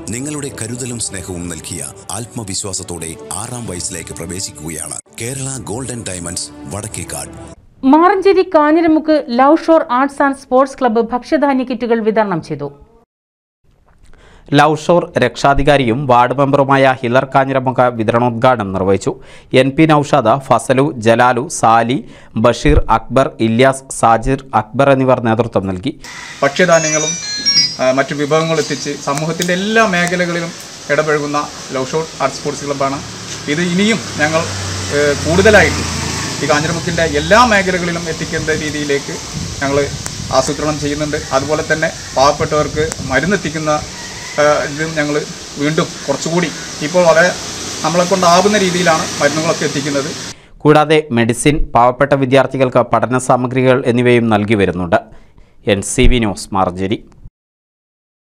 നിങ്ങളുടെ കരുതലും സ്നേഹവും നൽകിയ ആത്മവിശ്വാസത്തോടെ ആറാം വയസ്സിലേക്ക് പ്രവേശിക്കുകയാണ് Kerala golden diamonds Vadakkekad Maranchery Kanjiramukku love shore arts and sports club ഭക്ഷ്യധാന്യ കിറ്റുകൾ വിതരണം ചെയ്തു ലവ് ഷോർ രക്ഷാധികാരിയും വാർഡ് മെമ്പറുമായ ഹിലർ കാഞ്ഞിരമുഖ വിതരണോദ്ഘാടനം നിർവഹിച്ചു എൻ പി നൌഷാദ ഫസലു ജലാലു സാലി ബഷീർ അക്ബർ ഇല്യാസ് സാജിർ അക്ബർ എന്നിവർ നേതൃത്വം നൽകി ഭക്ഷ്യധാന്യങ്ങളും ആ, മറ്റു വിഭവങ്ങളും എത്തിച്ച് സമൂഹത്തിൻ്റെ എല്ലാ മേഖലകളിലും ഇടപഴകുന്ന ലവ് ഷോട്ട് ആർട്സ് സ്പോർട്സ് ക്ലബ്ബാണ് ഇത് ഇനിയും ഞങ്ങൾ ഏ, കൂടുതലായിട്ട് ഈ കാഞ്ഞിരമുക്കിൻ്റെ എല്ലാ മേഖലകളിലും എത്തിക്കേണ്ട രീതിയിലേക്ക് ഞങ്ങൾ ആസൂത്രണം ചെയ്യുന്നുണ്ട് അതുപോലെ തന്നെ പാവപ്പെട്ടവർക്ക് മരുന്നെത്തിക്കുന്ന ആ, ഇതും ഞങ്ങൾ വീണ്ടും കുറച്ചുകൂടി ഇപ്പോൾ വളരെ നമ്മളെ കൊണ്ടാവുന്ന രീതിയിലാണ് മരുന്നുകളൊക്കെ എത്തിക്കുന്നത് കൂടാതെ മെഡിസിൻ പാവപ്പെട്ട വിദ്യാർത്ഥികൾക്ക് പഠന സാമഗ്രികൾ എന്നിവയും നൽകി വരുന്നുണ്ട് എൻ സി വി ന്യൂസ് മാർജരി